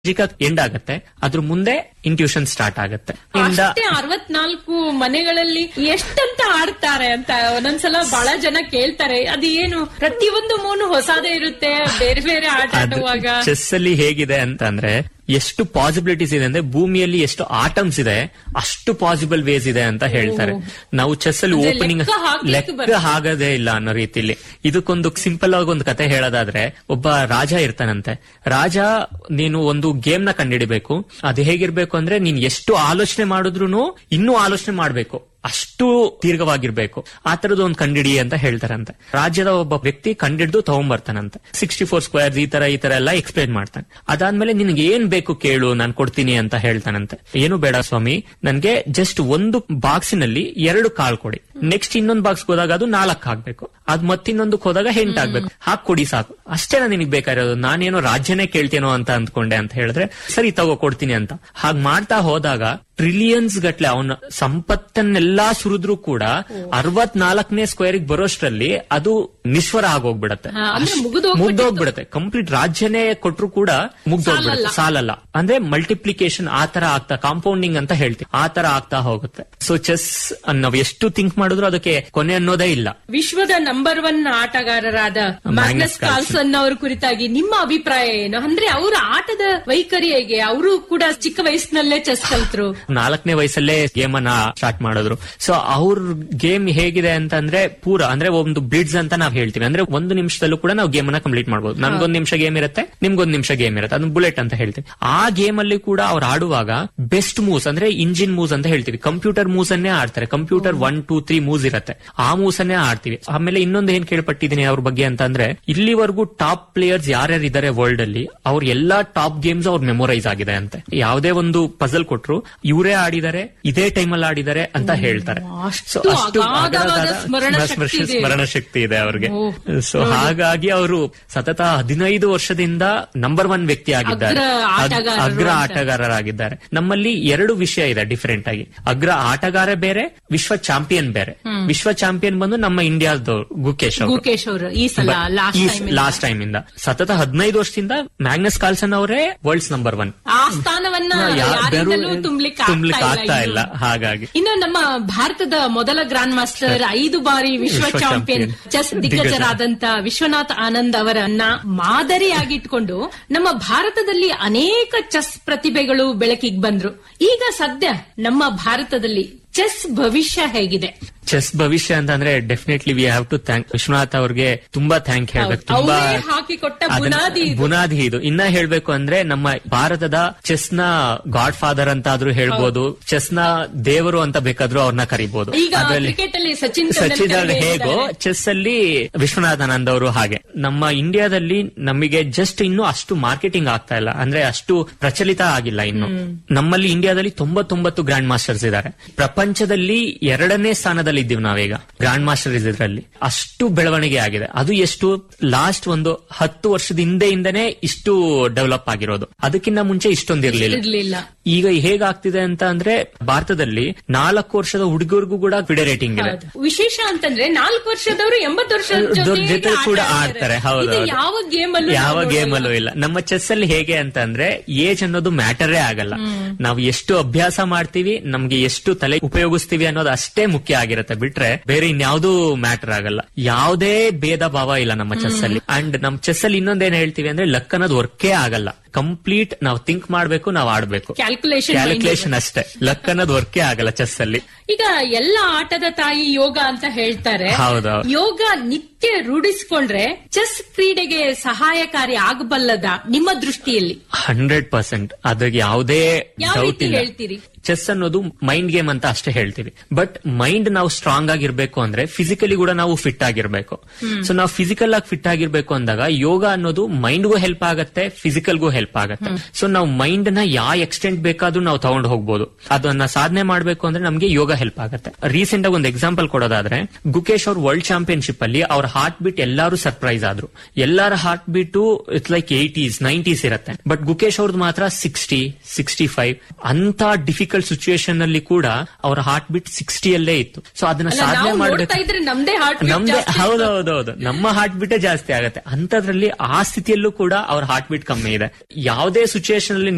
End ಆಗುತ್ತೆ ಅದ್ರ ಮುಂದೆ ಇಂಟ್ಯೂಷನ್ ಸ್ಟಾರ್ಟ್ ಆಗುತ್ತೆ ಇಂದ ಅಷ್ಟೇ ಅರವತ್ನಾಲ್ಕು ಮನೆಗಳಲ್ಲಿ ಎಷ್ಟಂತ ಆಡ್ತಾರೆ ಅಂತ ಒಂದೊಂದ್ಸಲ ಬಹಳ ಜನ ಕೇಳ್ತಾರೆ ಅದು ಏನು ಪ್ರತಿಯೊಂದು ಮೂನು ಹೊಸದೇ ಇರುತ್ತೆ ಬೇರೆ ಬೇರೆ ಆಟ ಆಡುವಾಗ ಚೆಸ್ ಅಲ್ಲಿ ಹೇಗಿದೆ ಅಂತಂದ್ರೆ ಎಷ್ಟು ಪಾಸಿಬಿಲಿಟೀಸ್ ಇದೆ ಅಂದ್ರೆ ಭೂಮಿಯಲ್ಲಿ ಎಷ್ಟು ಆಟಮ್ಸ್ ಇದೆ ಅಷ್ಟು ಪಾಸಿಬಲ್ ವೇಸ್ ಇದೆ ಅಂತ ಹೇಳ್ತಾರೆ ನಾವು ಚೆಸ್ ಅಲ್ಲಿ ಅಂದ್ರೆ ಓಪನಿಂಗ್ ಲೆಕ್ಕ ಹಾಕ್ಲಿಕ್ಕೆ ಲೆಕ್ಕ ಬರ್ತದೆ. ಆಗದೇ ಇಲ್ಲ ಅನ್ನೋ ರೀತಿಲಿ ಇದಕ್ಕೊಂದು ಸಿಂಪಲ್ ಆಗಿ ಒಂದು ಕತೆ ಹೇಳೋದಾದ್ರೆ ಒಬ್ಬ ರಾಜ ಇರ್ತಾನಂತೆ ರಾಜ ನೀನು ಒಂದು ಗೇಮ್ ನ ಕಂಡಿಡಿಬೇಕು ಅದು ಹೇಗಿರ್ಬೇಕು ಅಂದ್ರೆ ನೀನ್ ಎಷ್ಟು ಆಲೋಚನೆ ಮಾಡಿದ್ರು ಇನ್ನೂ ಆಲೋಚನೆ ಮಾಡ್ಬೇಕು ಅಷ್ಟು ದೀರ್ಘವಾಗಿರ್ಬೇಕು ಆ ತರದ್ದು ಒಂದು ಕಂಡಿಡಿ ಅಂತ ಹೇಳ್ತಾರಂತೆ ರಾಜ್ಯದ ಒಬ್ಬ ವ್ಯಕ್ತಿ ಕಂಡಿಡ್ದು ತಗೊಂಡ್ಬರ್ತಾನಂತೆ ಸಿಕ್ಸ್ಟಿ ಫೋರ್ ಸ್ಕ್ವೇರ್ಸ್ ಈ ತರ ಈ ತರ ಎಲ್ಲ ಎಕ್ಸ್ಪ್ಲೈನ್ ಮಾಡ್ತಾನೆ ಅದಾದ್ಮೇಲೆ ನಿನ್ಗೆ ಏನ್ ಬೇಕು ಕೇಳು ನಾನು ಕೊಡ್ತೀನಿ ಅಂತ ಹೇಳ್ತಾನಂತೆ ಏನು ಬೇಡ ಸ್ವಾಮಿ ನನ್ಗೆ ಜಸ್ಟ್ ಒಂದು ಬಾಕ್ಸಿನಲ್ಲಿ ಎರಡು ಕಾಳು ಕೊಡಿ ನೆಕ್ಸ್ಟ್ ಇನ್ನೊಂದು ಬಾಕ್ಸ್ ಹೋದಾಗ ಅದು ನಾಲ್ಕು ಹಾಕ್ಬೇಕು ಅದ್ ಮತ್ತಿನ್ನೊಂದಕ್ಕೆ ಹೋದಾಗ ಎಂಟ್ ಆಗ್ಬೇಕು ಹಾಕ್ ಕೊಡಿ ಸಾಕು ಅಷ್ಟೇ ನಿನಗೆ ಬೇಕಾಗಿರೋದು ನಾನೇನೋ ರಾಜ್ಯನೇ ಕೇಳ್ತೇನೋ ಅಂತ ಅಂದ್ಕೊಂಡೆ ಅಂತ ಹೇಳಿದ್ರೆ ಸರಿ ತಗೋ ಕೊಡ್ತೀನಿ ಅಂತ ಹಾಗ್ ಮಾಡ್ತಾ ಹೋದಾಗ ಟ್ರಿಲಿಯನ್ಸ್ ಗಟ್ಲೆ ಅವನ ಸಂಪತ್ತನ್ನೆಲ್ಲಾ ಸುರಿದ್ರು ಕೂಡ ಅರವತ್ನಾಲ್ಕನೇ ಸ್ಕ್ವೇರ್ ಬರೋಷ್ಟ್ರಲ್ಲಿ ಅದು ನಿಶ್ವರ ಆಗೋಗ್ಬಿಡತ್ತೆ ಹಾ, ಅಂದ್ರೆ ಮುಗ್ದೋಗ್ಬಿಟ್ಟಿತ್ತು. ಮುಗ್ದೋಗ್ಬಿಡತ್ತೆ ಕಂಪ್ಲೀಟ್ ರಾಜ್ಯನೇ ಕೊಟ್ರು ಕೂಡ ಮುಗ್ದೋಗ್ಬಿಡುತ್ತೆ ಸಾಲಲ್ಲ ಅಂದ್ರೆ ಮಲ್ಟಿಪ್ಲಿಕೇಶನ್ ಆ ತರ ಆಗ್ತಾ ಕಾಂಪೌಂಡಿಂಗ್ ಅಂತ ಹೇಳ್ತೀವಿ ಆ ತರ ಆಗ್ತಾ ಹೋಗುತ್ತೆ ಸೊ ಚೆಸ್ ನಾವ್ ಎಷ್ಟು ಥಿಂಕ್ ಮಾಡಿದ್ರು ಅದಕ್ಕೆ ಕೊನೆ ಅನ್ನೋದೇ ಇಲ್ಲ ವಿಶ್ವದ ನಂಬರ್ ಒನ್ ಆಟಗಾರರಾದ ಮ್ಯಾಗ್ನಸ್ ಕಾರ್ಲ್ಸನ್ ಅವರ ಕುರಿತಾಗಿ ನಿಮ್ಮ ಅಭಿಪ್ರಾಯ ಏನು ಅಂದ್ರೆ ಅವರ ಆಟದ ವೈಖರಿ ಹೇಗೆ ಅವರು ಕೂಡ ಚಿಕ್ಕ ವಯಸ್ಸಿನಲ್ಲೇ ಚೆಸ್ ಕಲ್ತರು ನಾಲ್ಕನೇ ವಯಸ್ಸಲ್ಲೇ ಗೇಮ್ ಅನ್ನ ಸ್ಟಾರ್ಟ್ ಮಾಡಿದ್ರು ಸೊ ಅವ್ರ ಗೇಮ್ ಹೇಗಿದೆ ಅಂತಂದ್ರೆ ಪೂರ ಅಂದ್ರೆ ಒಂದು ಬ್ಲಿಡ್ಸ್ ಅಂತ ನಾವ್ ಹೇಳ್ತೀವಿ ಅಂದ್ರೆ ಒಂದು ನಿಮಿಷದಲ್ಲೂ ಕೂಡ ನಾವು ಗೇಮ್ ಅನ್ನ ಕಂಪ್ಲೀಟ್ ಮಾಡಬಹುದು ನನ್ಗೊಂದ್ ನಿಮಿಷ ಗೇಮ್ ಇರುತ್ತೆ ನಿಮ್ಗೊಂದ್ ನಿಮಿಷ ಗೇಮ್ ಇರುತ್ತೆ ಅದನ್ನ ಬುಲೆಟ್ ಅಂತ ಹೇಳ್ತೀವಿ ಆ ಗೇಮ್ ಅಲ್ಲಿ ಕೂಡ ಅವ್ರು ಆಡುವಾಗ ಬೆಸ್ಟ್ ಮೂವ್ಸ್ ಅಂದ್ರೆ ಇಂಜಿನ್ ಮೂವ್ಸ್ ಅಂತ ಹೇಳ್ತೀವಿ ಕಂಪ್ಯೂಟರ್ ಮೂವ್ಸ್ ಅನ್ನೇ ಆಡ್ತಾರೆ computer one two three moves ಇರುತ್ತೆ ಆ ಮೂವ್ಸ್ ಅನ್ನೇ ಆಡ್ತೀವಿ ಆಮೇಲೆ ಇನ್ನೊಂದು ಏನ್ ಕೇಳ್ಪಟ್ಟಿದ್ದೀನಿ ಅವ್ರ ಬಗ್ಗೆ ಅಂತಂದ್ರೆ ಇಲ್ಲಿವರೆಗೂ ಟಾಪ್ ಪ್ಲೇಯರ್ಸ್ ಯಾರ್ಯಾರು ಇದ್ದಾರೆ ವರ್ಲ್ಡ್ ಅಲ್ಲಿ ಅವ್ರ ಎಲ್ಲಾ ಟಾಪ್ ಗೇಮ್ಸ್ ಅವ್ರ ಮೆಮೊರೈಸ್ ಆಗಿದೆ ಅಂತೆ ಯಾವುದೇ ಒಂದು ಪಜಲ್ ಕೊಟ್ರು ಇವರೇ ಆಡಿದ್ದಾರೆ ಇದೇ ಟೈಮ್ ಅಲ್ಲಿ ಆಡಿದ್ದಾರೆ ಅಂತ ಹೇಳ್ತಾರೆ ಅಷ್ಟು So, ಅಷ್ಟು ಅಗಾಧವಾದ ಅಗಾಧವಾದ ಸ್ಮರಣ ಶಕ್ತಿ ಇದೆ. ಸ್ಮರಣ ಶಕ್ತಿ ಇದೆ ಅವ್ರಿಗೆ ಓ, ಸೊ ಹಾಗಾಗಿ ಅವರು ಸತತ ಹದಿನೈದು ವರ್ಷದಿಂದ ನಂಬರ್ ಒನ್ ವ್ಯಕ್ತಿ ಆಗಿದ್ದಾರೆ ಅಗ್ರ ಅಗ್- ಆಟಗಾರರು ಅಗ್ರ ಅಂತ. ಆಟಗಾರರಾಗಿದ್ದಾರೆ ನಮ್ಮಲ್ಲಿ ಎರಡು ವಿಷಯ ಇದೆ ಡಿಫರೆಂಟ್ ಆಗಿ ಅಗ್ರ ಆಟಗಾರ ಬೇರೆ ವಿಶ್ವ ಚಾಂಪಿಯನ್ ಬೇರೆ ವಿಶ್ವ ಚಾಂಪಿಯನ್ ಬಂದು ನಮ್ಮ ಇಂಡಿಯಾದ ಗುಕೇಶ್ ಅವರು ಗುಕೇಶ್ ಅವರು ಈ ಸಲ ಲಾಸ್ಟ್ ಟೈಮ್ ಲಾಸ್ಟ್ ಟೈಮ್ ಇಂದ ಸತತ ಹದಿನೈದು ವರ್ಷದಿಂದ ಮ್ಯಾಗ್ನಸ್ ಕಾರ್ಲ್ಸನ್ ಅವರೇ ವರ್ಲ್ಡ್ಸ್ ನಂಬರ್ ಒನ್ ಆ ಸ್ಥಾನವನ್ನ ಯಾರಿಂದಲೂ ತುಂಬ್ಲಿಕ್ಕೆ ತುಂಬ್ಲಿಕ್ಕೆ ಆಗ್ತಾ ಆಗ್ತಾ ಇಲ್ಲ ಇಲ್ಲ ಹಾಗಾಗಿ ಇನ್ನು ನಮ್ಮ ಭಾರತದ ಮೊದಲ ಗ್ರ್ಯಾಂಡ್ ಮಾಸ್ಟರ್ ಐದು ಬಾರಿ ವಿಶ್ವ ವಿಶ್ವ ಚಾಂಪಿಯನ್ ಚಾಂಪಿಯನ್. ಚೆಸ್ ದಿಗ್ಗಜರಾದಂತ ವಿಶ್ವನಾಥ್ ಆನಂದ್ ಅವರನ್ನ ಮಾದರಿಯಾಗಿಟ್ಕೊಂಡು ನಮ್ಮ ಭಾರತದಲ್ಲಿ ಅನೇಕ ಚೆಸ್ ಪ್ರತಿಭೆಗಳು ಬೆಳಕಿಗೆ ಬಂದ್ರು ಈಗ ಸದ್ಯ ನಮ್ಮ ಭಾರತದಲ್ಲಿ ಚೆಸ್ ಭವಿಷ್ಯ ಹೇಗಿದೆ ಚೆಸ್ ಭವಿಷ್ಯ ಅಂತಂದ್ರೆ definitely we have to thank Vishwanath ಅವ್ರಿಗೆ ತುಂಬಾ ಥ್ಯಾಂಕ್ ಹೇಳ್ಬೇಕು ತುಂಬಾ ಅವರೇ ಹಾಕಿಕೊಟ್ಟ ಅದನ್ನ- ಬುನಾದಿ ಇದು. ಬುನಾದಿ ಇದು ಇನ್ನ ಹೇಳ್ಬೇಕು ಅಂದ್ರೆ ನಮ್ಮ ಭಾರತದ ಚೆಸ್ ನ ಗಾಡ್ ಫಾದರ್ ಅಂತ ಆದ್ರೂ ಹೇಳ್ಬೋದು ಚೆಸ್ ನ ದೇವರು ಅಂತ ಬೇಕಾದ್ರೂ ಅವ್ರನ್ನ ಕರಿಬಹುದು ಈಗ ಕ್ರಿಕೆಟ್ ಅಲ್ಲಿ ಸಚಿನ್ ಸಚಿನ್ ತೆಂಡೂಲ್ಕರ್ ಹೇಗೋ ಇದ್ದಾರೆ. ಚೆಸ್ ಅಲ್ಲಿ ವಿಶ್ವನಾಥ್ ಆನಂದ್ ಅವರು ಹಾಗೆ ನಮ್ಮ ಇಂಡಿಯಾದಲ್ಲಿ ನಮಗೆ ಜಸ್ಟ್ ಇನ್ನು ಅಷ್ಟು ಮಾರ್ಕೆಟಿಂಗ್ ಆಗ್ತಾ ಇಲ್ಲ ಅಂದ್ರೆ ಅಷ್ಟು ಪ್ರಚಲಿತ ಆಗಿಲ್ಲ ಇನ್ನು ನಮ್ಮಲ್ಲಿ ಇಂಡಿಯಾದಲ್ಲಿ ತೊಂಬತ್ತೊಂಬತ್ತು ಗ್ರ್ಯಾಂಡ್ ಮಾಸ್ಟರ್ಸ್ ಇದ್ದಾರೆ ಪ್ರಪಂಚದಲ್ಲಿ ಎರಡನೇ ಸ್ಥಾನದಲ್ಲಿ ಇದ್ದೀವಿ ನಾವೀಗ ಗ್ರ್ಯಾಂಡ್ ಮಾಸ್ಟರ್ ಇದರಲ್ಲಿ ಅಷ್ಟು ಬೆಳವಣಿಗೆ ಆಗಿದೆ ಅದು ಎಷ್ಟು ಲಾಸ್ಟ್ ಒಂದು ಹತ್ತು ವರ್ಷದ ಹಿಂದೆಯಿಂದನೇ ಇಷ್ಟು ಡೆವಲಪ್ ಆಗಿರೋದು ಅದಕ್ಕಿಂತ ಮುಂಚೆ ಇಷ್ಟೊಂದಿರ್ಲಿಲ್ಲ ಇರ್ಲಿಲ್ಲ ಈಗ ಹೇಗಾಗ್ತಿದೆ ಅಂತ ಅಂದ್ರೆ ಭಾರತದಲ್ಲಿ ನಾಲ್ಕು ವರ್ಷದ ಹುಡುಗರಿಗೂ ಕೂಡ ಫಿಡೆ ರೇಟಿಂಗ್ ಇದೆ ಹೌದು. ವಿಶೇಷ ಅಂತಂದ್ರೆ ನಾಲ್ಕು ವರ್ಷದವರು ಎಂಬತ್ತು ವರ್ಷದ ದೊಡ್ಡ ಜೊತೆ ಜೊತೆ ಕೂಡ ಆಡ್ತಾರೆ ಹೌದು ಇದು ಹೌದು. ಯಾವ ಗೇಮ್ ಅಲ್ಲೂ ಯಾವ ನಾವು ಗೇಮ್ ನೋಡಲ್ಲ. ಅಲ್ಲೂ ಇಲ್ಲ ನಮ್ಮ ಚೆಸ್ ಅಲ್ಲಿ ಹೇಗೆ ಅಂತ ಅಂದ್ರೆ ಏಜ್ ಅನ್ನೋದು ಮ್ಯಾಟರೇ ಆಗಲ್ಲ ನಾವು ಎಷ್ಟು ಅಭ್ಯಾಸ ಮಾಡ್ತೀವಿ ನಮ್ಗೆ ಎಷ್ಟು ತಲೆ ಉಪಯೋಗಿಸ್ತೀವಿ ಅನ್ನೋದು ಅಷ್ಟೇ ಮುಖ್ಯ ಆಗಿರುತ್ತೆ ಬಿಟ್ರೆ ಬೇರೆ ಇನ್ಯಾವುದೂ ಮ್ಯಾಟರ್ ಆಗಲ್ಲ ಯಾವುದೇ ಭೇದ ಭಾವ ಇಲ್ಲ ನಮ್ಮ ಚೆಸ್ ಅಲ್ಲಿ ಅಂಡ್ ನಮ್ ಚೆಸ್ ಅಲ್ಲಿ ಇನ್ನೊಂದೇನ್ ಹೇಳ್ತೀವಿ ಅಂದ್ರೆ ಲಕ್ ಅನ್ನೋದು ವರ್ಕೇ ಆಗಲ್ಲ ಕಂಪ್ಲೀಟ್ ನಾವು ಥಿಂಕ್ ಮಾಡ್ಬೇಕು ನಾವು ಆಡ್ಬೇಕು ಕ್ಯಾಲ್ಕುಲೇಷನ್ ಕ್ಯಾಲ್ಕುಲೇಷನ್ ಅಷ್ಟೇ ಲಕ್ ಅನ್ನೋದು ವರ್ಕೇ ಆಗಲ್ಲ ಚೆಸ್ ಅಲ್ಲಿ ಈಗ ಎಲ್ಲ ಆಟದ ತಾಯಿ ಯೋಗ ಅಂತ ಹೇಳ್ತಾರೆ ಹೌದೌದು. ಯೋಗ ನಿತ್ಯ ರೂಢಿಸಿಕೊಂಡ್ರೆ ಚೆಸ್ ಕ್ರೀಡೆಗೆ ಸಹಾಯಕಾರಿ ಆಗಬಲ್ಲದ ನಿಮ್ಮ ದೃಷ್ಟಿಯಲ್ಲಿ ಹಂಡ್ರೆಡ್ ಪರ್ಸೆಂಟ್ ಅದ್ರಿಗೆ ಯಾವುದೇ ಯಾವ ಡೌಟ್ ರೀತಿ ಇಲ್ಲ ಹೇಳ್ತೀರಿ ಚೆಸ್ ಅನ್ನೋದು ಮೈಂಡ್ ಗೇಮ್ ಅಂತ ಅಷ್ಟೇ ಹೇಳ್ತೀವಿ ಬಟ್ ಮೈಂಡ್ ನಾವು ಸ್ಟ್ರಾಂಗ್ ಆಗಿರ್ಬೇಕು ಅಂದ್ರೆ ಫಿಸಿಕಲಿ ಕೂಡ ನಾವು ಫಿಟ್ ಆಗಿರ್ಬೇಕು ಸೊ ನಾವು ಫಿಸಿಕಲ್ ಆಗಿ ಫಿಟ್ ಆಗಿರ್ಬೇಕು ಅಂದಾಗ ಯೋಗ ಅನ್ನೋದು ಮೈಂಡ್ಗೂ ಹೆಲ್ಪ್ ಆಗತ್ತೆ ಫಿಸಿಕಲ್ಗೂ ಹೆಲ್ಪ್ ಆಗತ್ತೆ ಸೊ ನಾವು ಮೈಂಡ್ ನ ಯಾವ ಎಕ್ಸ್ಟೆಂಟ್ ಬೇಕಾದ್ರೂ ನಾವು ತಗೊಂಡು ಹೋಗ್ಬೋದು ಅದನ್ನ ಸಾಧನೆ ಮಾಡ್ಬೇಕು ಅಂದ್ರೆ ನಮ್ಗೆ ಯೋಗ ಹೆಲ್ಪ್ ಆಗುತ್ತೆ ರೀಸೆಂಟ್ ಆಗಿ ಒಂದು ಎಕ್ಸಾಂಪಲ್ ಕೊಡೋದಾದ್ರೆ ಗುಕೇಶ್ ಅವ್ರ ವರ್ಲ್ಡ್ ಚಾಂಪಿಯನ್ಶಿಪ್ ಅಲ್ಲಿ ಅವ್ರ ಹಾರ್ಟ್ ಬೀಟ್ ಎಲ್ಲಾರು ಸರ್ಪ್ರೈಸ್ ಆದ್ರು ಎಲ್ಲರ heart beat it's like eighties nineties ಇರುತ್ತೆ ಬಟ್ ಗುಕೇಶ್ ಅವ್ರದ್ದು ಮಾತ್ರ ಸಿಕ್ಸ್ಟಿ ಸಿಕ್ಸ್ಟಿ ಫೈವ್ ಅಂತ ಡಿಫಿಕಲ್ಟ್ ಸಿಚುಯೇಷನ್ ಅಲ್ಲಿ ಕೂಡ ಅವರ ಹಾರ್ಟ್ ಬೀಟ್ ಸಿಕ್ಸ್ಟಿಯಲ್ಲೇ ಇತ್ತು ಸೊ ಅದನ್ನ ಅಲ್ಲ, ಸಾಧನೆ ನಾವು ಮಾಡ್ಬೇಕು ನೋಡ್ತಾ ಇದ್ರೆ ನಮ್ದೇ ಹಾರ್ಟ್ ನಮ್ದೇ ಹೌದೌದೌದು ನಮ್ಮ ಹಾರ್ಟ್ ಬೀಟೇ ಜಾಸ್ತಿ ಆಗುತ್ತೆ ಅಂತದ್ರಲ್ಲಿ ಆ ಸ್ಥಿತಿಯಲ್ಲೂ ಕೂಡ ಅವ್ರ ಹಾರ್ಟ್ ಬೀಟ್ ಕಮ್ಮಿ ಇದೆ ಯಾವುದೇ ಸಿಚುಯೇಷನ್ ಅಲ್ಲಿ